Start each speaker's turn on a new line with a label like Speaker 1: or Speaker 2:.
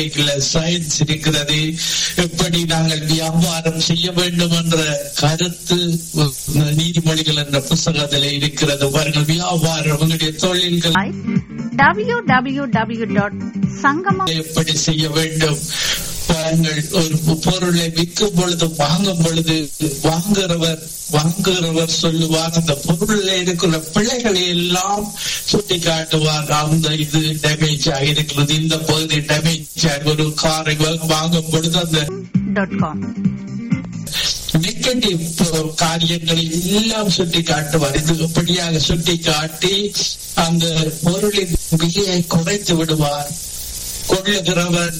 Speaker 1: science இருக்கிறது எப்படி நாங்கள் வியாபாரம் செய்ய வேண்டும் என்ற கருத்து நீதிமொழிகள் என்ற புஸ்தகத்தில் இருக்கிறது பாருங்கள் வியாபாரம் உங்களுடைய தொழில்கள்
Speaker 2: www.sangama
Speaker 1: எப்படி செய்ய வேண்டும் பாருங்கள் ஒரு பொருளை விற்கும் பொழுது வாங்கும் பொழுது வாங்குறவர் வாங்குகிறவர் சொல்லுவார் அந்த பொருள்ல இருக்கிற பிழைகளை எல்லாம் சுட்டி காட்டுவார் அந்த இது டேமேஜ் ஆகிருக்கிறது இந்த பகுதி டேமேஜ் ஆகி ஒரு காரை வாங்கும் பொழுது அந்த
Speaker 2: டாட் காம்
Speaker 1: நெகட்டிவ் காரியங்களை எல்லாம் சுட்டி காட்டுவார் இது எப்படியாக சுட்டி காட்டி அந்த பொருளின் விலையை குறைத்து விடுவார் கொள்ளுகிறவன்